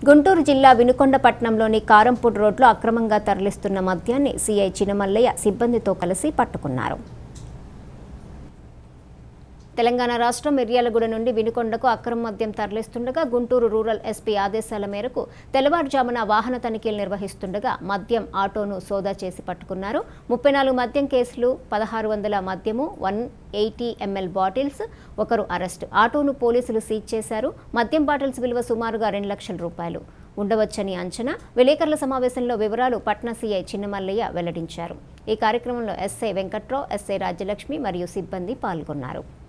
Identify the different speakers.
Speaker 1: గుంటూరు జిల్లా వినుకొండపట్నంలోని కారంపూడి రోడ్లో అక్రమంగా తరలిస్తున్న మద్యాన్ని సీఐ చినమల్లయ్య సిబ్బందితో కలిసి పట్టుకున్నారు తెలంగాణ రాష్ట్రం మిర్యాలగూడ నుండి వినుకొండకు అక్రమ మద్యం తరలిస్తుండగా గుంటూరు రూరల్ ఎస్పీ ఆదేశాల మేరకు తెల్లవారుజామున వాహన తనిఖీలు నిర్వహిస్తుండగా మద్యం ఆటోను సోదా చేసి పట్టుకున్నారు ముప్పై నాలుగు మద్యం కేసులు పదహారు వందల మద్యము వన్ ఎయిటీ ఎంఎల్ బాటిల్స్ ఒకరు అరెస్టు ఆటోను పోలీసులు సీజ్ చేశారు మద్యం బాటిల్స్ విలువ సుమారుగా రెండు లక్షల రూపాయలు ఉండవచ్చని అంచనా విలేకరుల సమావేశంలో వివరాలు పట్నా సీఐ చిన్నమల్లయ్య వెల్లడించారు ఈ కార్యక్రమంలో ఎస్ఐ వెంకట్రావు ఎస్ఐ రాజ్యలక్ష్మి మరియు సిబ్బంది పాల్గొన్నారు